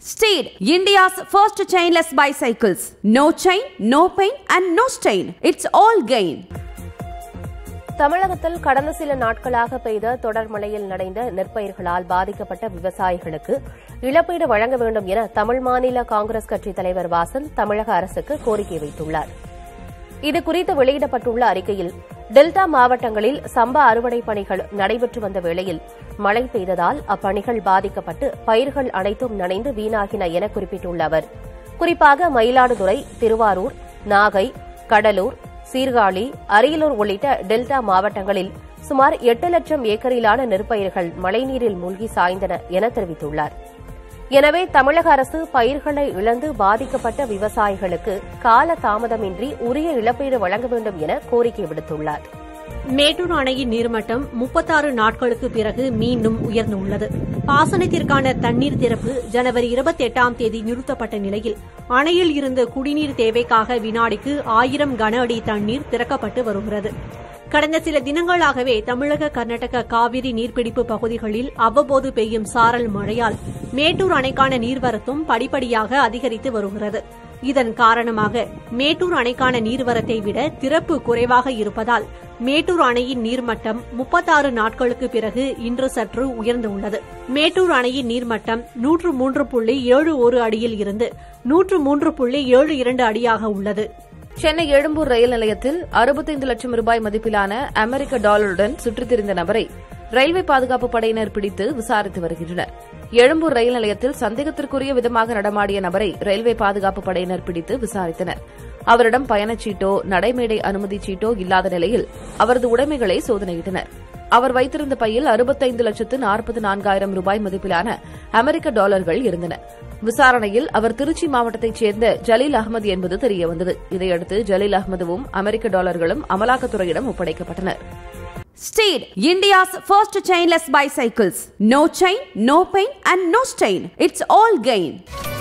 Steed, India's first chainless bicycles. No chain, no pain, and no stain. It's all gain. தமிழகத்தில் கடந்த சில நாட்களாக பெய்த தொடர் மழையில் நடைந்த நெற்பயிர்களால் பாதிக்கப்பட்ட விவசாயிகளுக்கு இழப்பீடு வழங்க வேண்டும் என தமிழ் மாநில காங்கிரஸ் கட்சித் தலைவர் வாசன் தமிழக அரசுக்கு கோரிக்கை வைத்துள்ளார் இதுகுறித்து வெளியிடப்பட்டுள்ள அறிக்கையில் டெல்டா மாவட்டங்களில் சம்பா அறுவடை பணிகள் நடைபெற்று வந்த வேளையில் மழை பெய்ததால் அப்பணிகள் பாதிக்கப்பட்டு பயிர்கள் அனைத்தும் நனைந்து வீணாகின என குறிப்பிட்டுள்ள அவர் குறிப்பாக மயிலாடுதுறை திருவாரூர் நாகை கடலூர் சீர்காழி அரியலூர் உள்ளிட்ட டெல்டா மாவட்டங்களில் சுமார் எட்டு லட்சம் ஏக்கரிலான நெற்பயிர்கள் மழைநீரில் மூழ்கி சாய்ந்தன என தெரிவித்துள்ளார் எனவே தமிழக அரசு பயிர்களை இழந்து பாதிக்கப்பட்ட விவசாயிகளுக்கு கால தாமதமின்றி உரிய இழப்பீடு வழங்க வேண்டும் என கோரிக்கை விடுத்துள்ளார் மேட்டூர் அணையின் நீர்மட்டம் முப்பத்தாறு நாட்களுக்கு பிறகு மீண்டும் உயர்ந்துள்ளது பாசனத்திற்கான தண்ணீர் திறப்பு ஜனவரி இருபத்தி எட்டாம் தேதி நிறுத்தப்பட்ட நிலையில் அணையில் இருந்த குடிநீர் தேவைக்காக வினாடிக்கு ஆயிரம் கன அடி தண்ணீர் திறக்கப்பட்டு வருகிறது கடந்த சில தினங்களாகவே தமிழக கர்நாடக காவிரி நீர்பிடிப்பு பகுதிகளில் அவ்வப்போது பெய்யும் சாரல் மழையால் மேட்டூர் அணைக்கான நீர்வரத்தும் படிப்படியாக அதிகரித்து வருகிறது இதன் காரணமாக மேட்டூர் அணைக்கான நீர்வரத்தை விட திறப்பு குறைவாக இருப்பதால் மேட்டூர் அணையின் நீர்மட்டம் முப்பத்தாறு நாட்களுக்கு பிறகு இன்று சற்று உயர்ந்துள்ளது மேட்டூர் அணையின் நீர்மட்டம் நூற்று மூன்று புள்ளி ஏழு ஒரு அடியில் இருந்து நூற்று மூன்று புள்ளி ஏழு இரண்டு அடியாக உள்ளது சென்னை எழும்பூர் ரயில் நிலையத்தில் அறுபத்தைந்து லட்சம் ரூபாய் மதிப்பிலான அமெரிக்க டாலருடன் சுற்றித் திரிந்த நபரை ரயில்வே பாதுகாப்பு படையினர் பிடித்து விசாரித்து வருகின்றனர் எழும்பூர் ரயில் நிலையத்தில் சந்தேகத்திற்குரிய விதமாக நடமாடிய நபரை ரயில்வே பாதுகாப்பு படையினர் பிடித்து விசாரித்தனர் அவரிடம் பயணச்சீட்டோ நடைமேடை அனுமதி சீட்டோ இல்லாத நிலையில் அவரது உடைமைகளை சோதனையிட்டனர் அவர் வைத்திருந்த பையில் அறுபத்தைந்து லட்சத்து நாற்பது நான்காயிரம் ரூபாய் மதிப்பிலான அமெரிக்க டாலர்கள் இருந்தன விசாரணையில் அவர் திருச்சி மாவட்டத்தைச் சேர்ந்த ஜலீல் அகமது என்பது தெரியவந்தது இதையடுத்து ஜலீல் அகமதுவும் அமெரிக்க டாலர்களும் அமலாக்கத்துறையிடம் ஒப்படைக்கப்பட்டனர் Steed, India's first chainless bicycles. No chain, no pain, and no stain. It's all gain.